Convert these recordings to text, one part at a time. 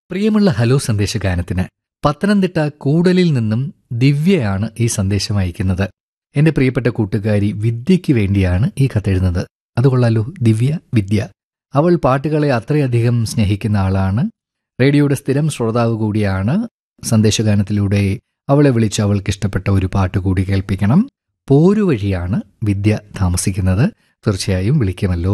പ്രിയമുള്ള ഹലോ സന്ദേശഗാനത്തിന് പത്തനംതിട്ട കൂടലിൽ നിന്നും ദിവ്യയാണ് ഈ സന്ദേശം അയക്കുന്നത് എന്റെ പ്രിയപ്പെട്ട കൂട്ടുകാരി വിദ്യയ്ക്ക് വേണ്ടിയാണ് ഈ കത്തെഴുതുന്നത് അത് കൊള്ളാലോ ദിവ്യ വിദ്യ അവൾ പാട്ടുകളെ അത്രയധികം സ്നേഹിക്കുന്ന ആളാണ് റേഡിയോയുടെ സ്ഥിരം ശ്രോതാവ് കൂടിയാണ് സന്ദേശഗാനത്തിലൂടെ അവളെ വിളിച്ച് അവൾക്ക് ഇഷ്ടപ്പെട്ട ഒരു പാട്ട് കൂടി കേൾപ്പിക്കണം പോരുവഴിയാണ് വിദ്യ താമസിക്കുന്നത് തീർച്ചയായും വിളിക്കുമല്ലോ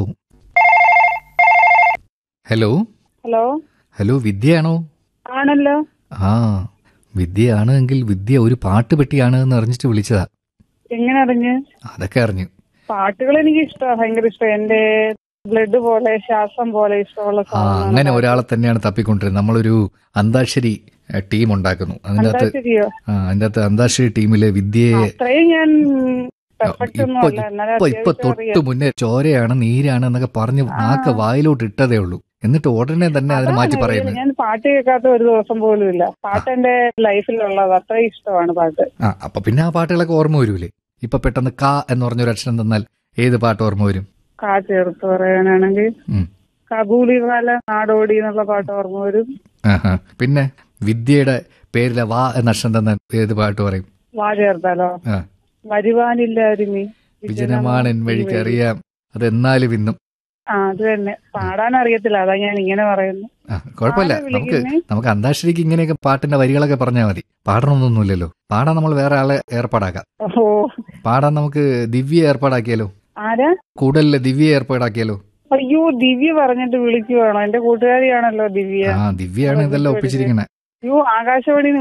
ഹലോ ഹലോ ഹലോ വിദ്യയാണോ ആണല്ലോ ആ വിദ്യയാണ് എങ്കിൽ വിദ്യ ഒരു പാട്ട് പെട്ടിയാണ് എന്ന് അറിഞ്ഞിട്ട് വിളിച്ചതാ എങ്ങനെ അറിഞ്ഞ് അതൊക്കെ അറിഞ്ഞു പാട്ടുകൾ എനിക്ക് ഇഷ്ടമാണ് ഭയങ്കര ഇഷ്ടം എന്റെ ബ്ലഡ് പോലെ ശ്വാസം പോലെ ഇഷ്ടമുള്ള ആ സാധനമാണ് അങ്ങനെ പാട്ട്. ഒരാളെ തന്നെയാണ് തപ്പിക്കൊണ്ടിരുന്നത് നമ്മളൊരു അന്താക്ഷരി ഏഹ്, ടീം ഉണ്ടാക്കുന്നു അതിൻ്റെ അകത്ത് അന്താക്ഷരിയോ ആ അതിൻ്റെ അകത്ത് അന്താക്ഷരി ടീമിലെ വിദ്യയെ അത്രയും ഞാൻ പെർഫെക്റ്റ് ഒന്നും ഇപ്പൊ അല്ല എന്നാലും ഇപ്പൊ ഇപ്പൊ അത്യാവശ്യം തൊട്ട് അറിയാം മുന്നേ ചോരയാണ് നീരാണ് എന്നൊക്കെ പറഞ്ഞ് ആ. നാക്ക് വായിലോട്ട് ഇട്ടതേ ഉള്ളൂ എന്നിട്ട് ഉടനെ തന്നെ അതിന് മാറ്റി അതാണ് പറയുന്നത് ഞാൻ പാട്ട് കേൾക്കാത്ത ഒരു ദിവസം പോലും ഇല്ല പാട്ട് എന്റെ ലൈഫിലുള്ളത് അത്രയും ഇഷ്ടമാണ് പാട്ട് ആ അപ്പൊ പിന്നെ ആ പാട്ടുകളൊക്കെ ഓർമ്മ വരൂലേ ഇപ്പൊ പെട്ടെന്ന് കാ എന്ന് പറഞ്ഞൊരു അക്ഷരം തന്നാൽ ഏത് പാട്ട് ഓർമ്മ വരും കാ ചേർത്ത് പറയാനാണെങ്കിൽ ഉം. കബൂലി കാല നാടോടി എന്നുള്ള പാട്ട് ഓർമ്മ വരും ആഹാ. പിന്നെ വിദ്യയുടെ പേരിലെ വാ എന്ന അക്ഷരം തന്നാൽ ഏത് പാട്ട് പറയും വാ ചേർത്താലോ ആ വരുവാനില്ലാരുമി വിജനമാണ് എൻ വഴിക്ക് അറിയാം അത് എന്നാലും ഇന്നും ആ അത് തന്നെ പാടാൻ അറിയത്തില്ല അതാ ഞാൻ ഇങ്ങനെ പറയുന്നു ആ കുഴപ്പമില്ല ആരാ നമുക്ക് വിളിക്കുന്നേ? നമുക്ക് അന്താക്ഷരിക്ക് ഇങ്ങനെയൊക്കെ പാട്ടിന്റെ വരികളൊക്കെ പറഞ്ഞാൽ മതി പാടണമെന്നൊന്നുമില്ലല്ലോ പാടാൻ നമ്മൾ വേറെ ആളെ ഏർപ്പാടാക്കാം ഓ പാടാൻ നമുക്ക് ദിവ്യ ഏർപ്പാടാക്കിയാലോ ആരാ കൂടുതൽ ദിവ്യ ഏർപ്പാടാക്കിയാലോ അയ്യോ ദിവ്യ പറഞ്ഞിട്ട് വിളിക്കുവാണോ എന്റെ കൂട്ടുകാരിയാണല്ലോ ദിവ്യ ആ ദിവ്യയാണ് ഇതെല്ലാം ഒപ്പിച്ചിരിക്കണേ അയ്യോ ആകാശവാണി